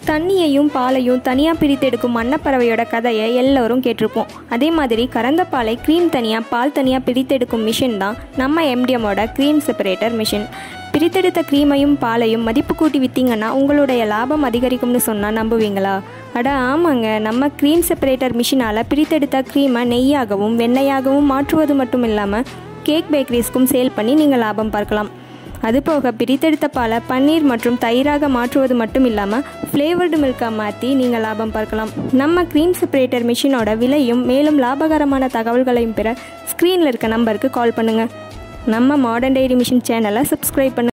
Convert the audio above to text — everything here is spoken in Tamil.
தண்ணியையும் பாலையும் தனியாக பிரித்தெடுக்கும் அன்னப்பறவையோட கதையை எல்லோரும் கேட்டிருப்போம் அதே மாதிரி கறந்த பாலை க்ரீம் தனியாக பால் தனியாக பிரித்தெடுக்கும் மிஷின் தான் நம்ம எம்டிஎம்மோட க்ரீம் செப்பரேட்டர் மிஷின் பிரித்தெடுத்த க்ரீமையும் பாலையும் மதிப்பு கூட்டி விற்றீங்கன்னா உங்களுடைய லாபம் அதிகரிக்கும்னு சொன்னால் நம்புவீங்களா அட ஆமாங்க நம்ம க்ரீம் செப்பரேட்டர் மிஷினால் பிரித்தெடுத்த க்ரீமை நெய்யாகவும் வெண்ணெயாகவும் மாற்றுவது மட்டும் இல்லாமல் கேக் பேக்கரிஸ்க்கும் சேல் பண்ணி நீங்கள் லாபம் பார்க்கலாம் அதுபோக பிரித்தெடுத்த பாலை பன்னீர் மற்றும் தயிராக மாற்றுவது மட்டும் இல்லாமல் ஃப்ளேவர்டு மில்காக மாற்றி நீங்கள் லாபம் பார்க்கலாம் நம்ம க்ரீம் செப்பரேட்டர் மிஷினோட விலையும் மேலும் லாபகரமான தகவல்களையும் பெற ஸ்க்ரீனில் இருக்க நம்பருக்கு கால் பண்ணுங்கள் நம்ம மாடர்ன் டைரி மிஷின் சேனலை சப்ஸ்கிரைப் பண்ணுங்கள்